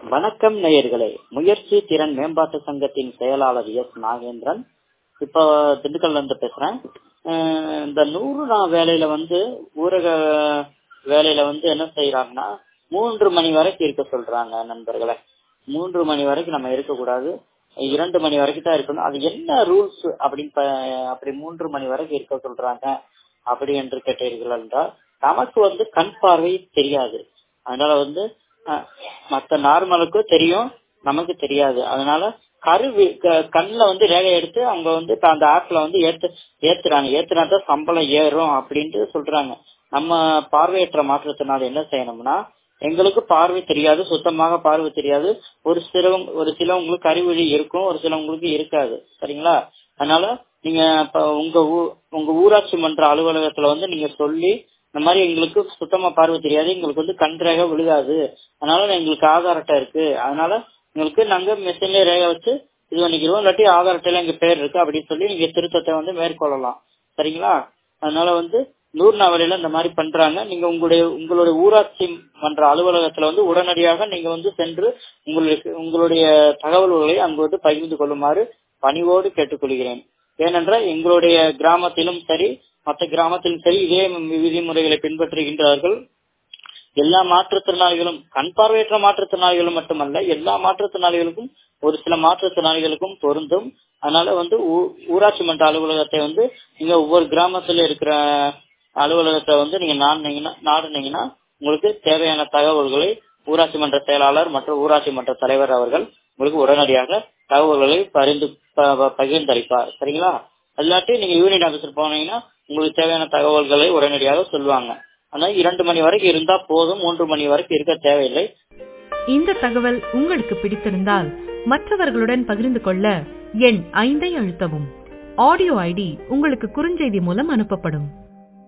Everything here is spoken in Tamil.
வணக்கம் நேயர்களே முயற்சி திறன் மேம்பாட்டு சங்கத்தின் செயலாளர் எஸ் நாகேந்திரன் இப்போ திண்டுக்கல்ல இருந்து பேசுறேன் அஹ் இந்த நூறு நாள் வேலையில வந்து ஊரக வேலையில வந்து என்ன செய்யறாங்கன்னா மூன்று மணி வரைக்கும் இருக்க சொல்றாங்க நண்பர்களே மூன்று மணி வரைக்கும் நம்ம இருக்கக்கூடாது இரண்டு மணி வரைக்கும் தான் இருக்கணும் அது என்ன ரூல்ஸ் அப்படின்னு ப- அப்படி மூன்று மணி வரைக்கும் இருக்க சொல்றாங்க அப்படி என்று கேட்டீர்கள் என்றால் நமக்கு வந்து கண் பார்வை தெரியாது அதனால வந்து அஹ், மத்த நார்மலுக்கும் தெரியும் நமக்கு தெரியாது அதனால கருவி க- கண்ணுல வந்து ரேகை எடுத்து அவங்க வந்து இப்ப அந்த ஆப்ல வந்து ஏத்து ஏத்துறாங்க ஏத்துனா தான் சம்பளம் ஏறும் அப்படின்ட்டு சொல்றாங்க நம்ம பார்வையற்ற மாற்றத்தினால என்ன செய்யணும்னா எங்களுக்கு பார்வை தெரியாது சுத்தமாக பார்வை தெரியாது ஒரு சிலவங்க ஒரு சிலவங்களுக்கு அறிவொளி இருக்கும் ஒரு சிலவங்களுக்கு இருக்காது சரிங்களா அதனால நீங்க இப்ப உங்க ஊ- உங்க ஊராட்சி மன்ற அலுவலகத்துல வந்து நீங்க சொல்லி இந்த மாதிரி எங்களுக்கு சுத்தமா பார்வை தெரியாது எங்களுக்கு வந்து கண் ரேகை விழுகாது அதனால எங்களுக்கு ஆதார் அட்டை இருக்கு அதனால எங்களுக்கு நாங்க மெஷின்ல ரேகை வச்சு இது பண்ணிக்கிறோம் இல்லாட்டி ஆதார் அட்டையில எங்க பேர் இருக்கு அப்படின்னு சொல்லி நீங்க திருத்தத்தை வந்து மேற்கொள்ளலாம் சரிங்களா அதனால வந்து நூறு நாவலில இந்த மாதிரி பண்றாங்க நீங்க உங்களுடைய உங்களுடைய ஊராட்சி மன்ற அலுவலகத்துல வந்து உடனடியாக நீங்க வந்து சென்று உங்களுக்கு உங்களுடைய தகவல்களை அங்கு வந்து பகிர்ந்து கொள்ளுமாறு பணிவோடு கேட்டுக்கொள்கிறேன் ஏனென்றால் எங்களுடைய கிராமத்திலும் சரி மற்ற கிராமத்திலும் சரி இதே விதிமுறைகளை பின்பற்றுகின்றார்கள் எல்லா மாற்றுத்திறனாளிகளும் கண் பார்வையற்ற மாற்றுத்திறனாளிகளும் மட்டுமல்ல எல்லா மாற்றுத்திறனாளிகளுக்கும் ஒரு சில மாற்றுத்திறனாளிகளுக்கும் பொருந்தும் அதனால வந்து ஊ- ஊராட்சி மன்ற அலுவலகத்தை வந்து நீங்க ஒவ்வொரு கிராமத்துல இருக்கிற அலுவலகத்தை வந்து நீங்க நாடுனீங்கன்னா நாடுனீங்கன்னா உங்களுக்கு தேவையான தகவல்களை ஊராட்சி மன்ற செயலாளர் மற்றும் ஊராட்சி மன்ற தலைவர் அவர்கள் உங்களுக்கு உடனடியாக தகவல்களை பரிந்து ப- ப- பகிர்ந்தளிப்பார் சரிங்களா இல்லாட்டி நீங்க யூனியன் ஆபீசர் போனீங்கன்னா உங்களுக்கு தேவையான தகவல்களை உடனடியாக சொல்லுவாங்க ஆனா இரண்டு மணி வரைக்கும் இருந்தா போதும் மூன்று மணி வரைக்கும் இருக்க தேவையில்லை இந்த தகவல் உங்களுக்கு பிடித்திருந்தால் மற்றவர்களுடன் பகிர்ந்து கொள்ள எண் ஐந்தை அழுத்தவும் ஆடியோ ஐடி உங்களுக்கு குறுஞ்செய்தி மூலம் அனுப்பப்படும்